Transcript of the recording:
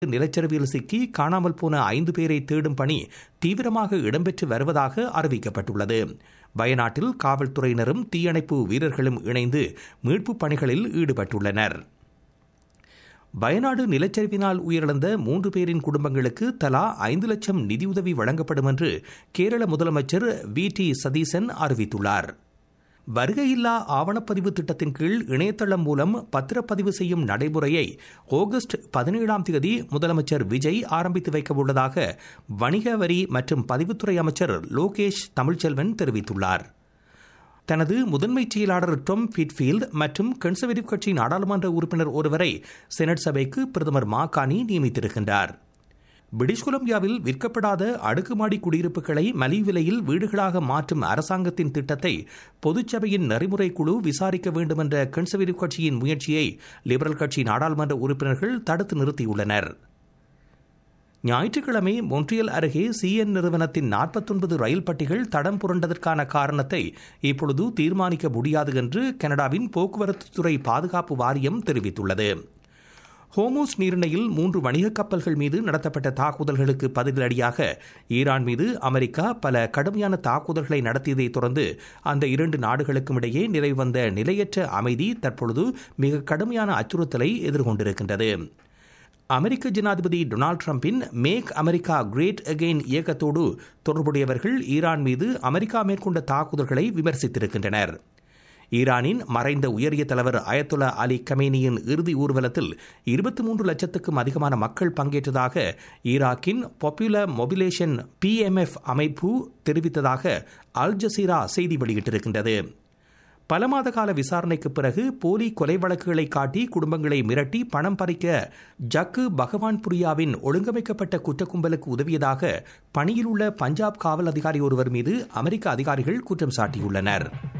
நிலச்சரிவில் சிக்கி காணாமல் போன ஐந்து பேரை தேடும் பணி தீவிரமாக இடம்பெற்று வருவதாக அறிவிக்கப்பட்டுள்ளது வயநாட்டில் காவல்துறையினரும் தீயணைப்பு வீரர்களும் இணைந்து மீட்புப் பணிகளில் ஈடுபட்டுள்ளனர் வயநாடு நிலச்சரிவினால் உயிரிழந்த மூன்று பேரின் குடும்பங்களுக்கு தலா ஐந்து லட்சம் நிதியுதவி வழங்கப்படும் என்று கேரள முதலமைச்சர் வி டி சதீசன் அறிவித்துள்ளார் வருகையில்லா ஆவணப்பதிவு திட்டத்தின் கீழ் இணையதளம் மூலம் பத்திரப்பதிவு செய்யும் நடைமுறையை ஆகஸ்ட் பதினேழாம் தேதி முதலமைச்சர் விஜய் ஆரம்பித்து வைக்க உள்ளதாக வணிக வரி மற்றும் பதிவுத்துறை அமைச்சர் லோகேஷ் தமிழ்ச்செல்வன் தெரிவித்துள்ளார் தனது முதன்மை செயலாளர் டொம் பிட்ஃபீல்ட் மற்றும் கன்சர்வேட்டிவ் கட்சி நாடாளுமன்ற உறுப்பினர் ஒருவரை செனட் சபைக்கு பிரதமர் மாகாணி நியமித்திருக்கின்றார் பிரிட்டிஷ் கொலம்பியாவில் விற்கப்படாத அடுக்குமாடி குடியிருப்புகளை மலிவு விலையில் வீடுகளாக மாற்றும் அரசாங்கத்தின் திட்டத்தை பொதுச்சபையின் நெறிமுறை குழு விசாரிக்க வேண்டும் என்ற கன்சர்வேட்டிவ் கட்சியின் முயற்சியை லிபரல் கட்சி நாடாளுமன்ற உறுப்பினர்கள் தடுத்து நிறுத்தியுள்ளனர் ஞாயிற்றுக்கிழமை மொன்றியல் அருகே சிஎன் நிறுவனத்தின் நாற்பத்தொன்பது ரயில் பட்டிகள் தடம் புரண்டதற்கான காரணத்தை இப்பொழுது தீர்மானிக்க முடியாது என்று கனடாவின் போக்குவரத்துத்துறை பாதுகாப்பு வாரியம் தெரிவித்துள்ளது ஹோமோஸ் நீரிணையில் மூன்று வணிக கப்பல்கள் மீது நடத்தப்பட்ட தாக்குதல்களுக்கு பதிலடியாக ஈரான் மீது அமெரிக்கா பல கடுமையான தாக்குதல்களை நடத்தியதை தொடர்ந்து அந்த இரண்டு நாடுகளுக்கும் இடையே நிலை வந்த நிலையற்ற அமைதி தற்பொழுது மிக கடுமையான அச்சுறுத்தலை எதிர்கொண்டிருக்கின்றது அமெரிக்க ஜனாதிபதி டொனால்டு டிரம்பின் மேக் அமெரிக்கா கிரேட் அகெயின் இயக்கத்தோடு தொடர்புடையவர்கள் ஈரான் மீது அமெரிக்கா மேற்கொண்ட தாக்குதல்களை விமர்சித்திருக்கின்றனர் ஈரானின் மறைந்த உயரிய தலைவர் அயத்துல்லா அலி கமேனியின் இறுதி ஊர்வலத்தில் இருபத்தி மூன்று லட்சத்துக்கும் அதிகமான மக்கள் பங்கேற்றதாக ஈராக்கின் பாப்புலர் மொபிலேஷன் பிஎம்எஃப் அமைப்பு தெரிவித்ததாக அல் ஜசீரா செய்தி வெளியிட்டிருக்கின்றது பல மாத கால விசாரணைக்கு பிறகு போலி கொலை வழக்குகளை காட்டி குடும்பங்களை மிரட்டி பணம் பறிக்க ஜக்கு பகவான்புரியாவின் ஒழுங்கமைக்கப்பட்ட குற்றக்கும்பலுக்கு உதவியதாக பணியில் உள்ள பஞ்சாப் காவல் அதிகாரி ஒருவர் மீது அமெரிக்க அதிகாரிகள் குற்றம் சாட்டியுள்ளனர்